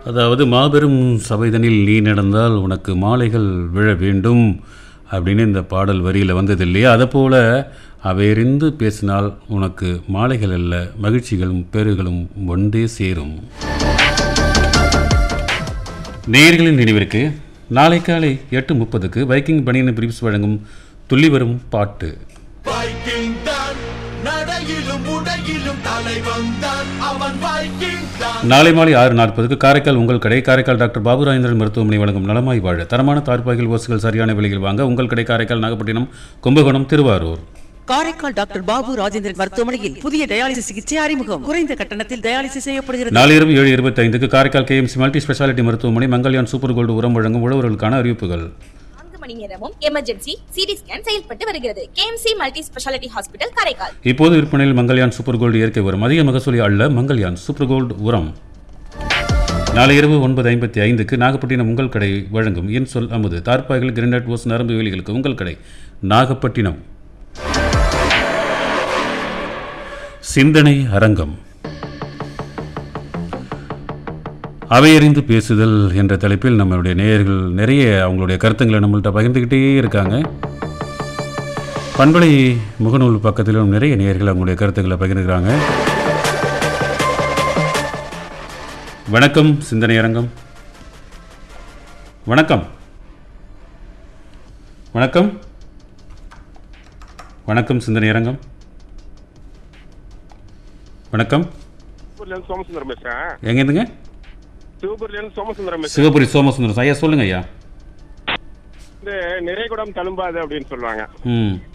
அதாவது மாபெரும் சபைதனில் நீ நடந்தால் உனக்கு மாலைகள் விழ வேண்டும் அப்படின்னு இந்த பாடல் வரியில் வந்தது இல்லையா அதுபோல் அவையறிந்து பேசினால் உனக்கு மாலைகள் அல்ல மகிழ்ச்சிகளும் பேறுகளும் ஒன்றே சேரும் நேயர்களின் நினைவிற்கு நாளை காலை எட்டு முப்பதுக்கு வைக்கிங் பனியன் பிரிப்ஸ் வழங்கும் துள்ளி வரும் பாட்டு வைக்கிங் தான் நடையிலும் உடையிலும் தலைவன் தான் அவன் வைக்கிங் தான் நாளை மாலை ஆறு நாற்பதுக்கு காரைக்கால் உங்கள் கடை காரைக்கால் டாக்டர் பாபுராஜேந்திரன் மருத்துவமனை வழங்கும் நலமாய் வாழ தரமான தார்பாய்கள் ஓசுகள் சரியான விலையில் வாங்க உங்கள் கடை காரைக்கால் நாகப்பட்டினம் கும்பகோணம் திருவாரூர் காரைக்கால் டாக்டர் பாபு ராஜேந்திரன் மருத்துவமனையில் புதிய டயாலிசிஸ் சிகிச்சை அறிமுகம் குறைந்த கட்டணத்தில் டயாலிசிஸ் செய்யப்படுகிறது நாளை இரவு ஏழு இருபத்தைந்துக்கு காரைக்கால் கேஎம்சி மல்டி ஸ்பெஷாலிட்டி மருத்துவமனை மங்கல்யான் சூப்பர் கோல்டு உரம் வழங்கும் உழவர்களுக்கான அறிவிப்புகள் நான்கு மணி நேரமும் எமர்ஜென்சி சிடி ஸ்கேன் செயல்பட்டு வருகிறது KMC multi speciality hospital Karaikal இப்போது விற்பனையில் மங்கல்யான் சூப்பர் கோல்டு இயற்கை உரம் அதிக மகசூலி அள்ள மங்கல்யான் சூப்பர் கோல்டு உரம் நாளை இரவு ஒன்பது ஐம்பத்தி ஐந்துக்கு நாகப்பட்டினம் உங்கள் கடை வழங்கும் என் சொல் அமுது தார்பாய்கள் கிரனட் ஓஸ் நரம்பு வேலிகளுக்கு உங்கள் கடை நாகப்பட்டினம் சிந்தனை அரங்கம் அவையறிந்து பேசுதல் என்ற தலைப்பில் நம்மளுடைய நேயர்கள் நிறைய அவங்களுடைய கருத்துங்களை நம்மள்ட்ட பகிர்ந்துக்கிட்டே இருக்காங்க பண்பலை முகநூல் பக்கத்திலும் நிறைய நேயர்கள் அவங்களுடைய கருத்துக்களை பகிர்கிறாங்க வணக்கம் சிந்தனை அரங்கம் வணக்கம் வணக்கம் வணக்கம் சிந்தனை அரங்கம் வணக்கம் சிவபுரிலேருந்து சோமசுந்தரம் பேசுறேன் எங்கேருந்துங்க சிவபுரிலேருந்து சோமசுந்தரம் பேசுறேன் சிவபுரி சோமசுந்தரம் ஐயா சொல்லுங்க ஐயா வந்து நிறைகுடம் தழும்பாது அப்படின்னு சொல்லுவாங்க ம்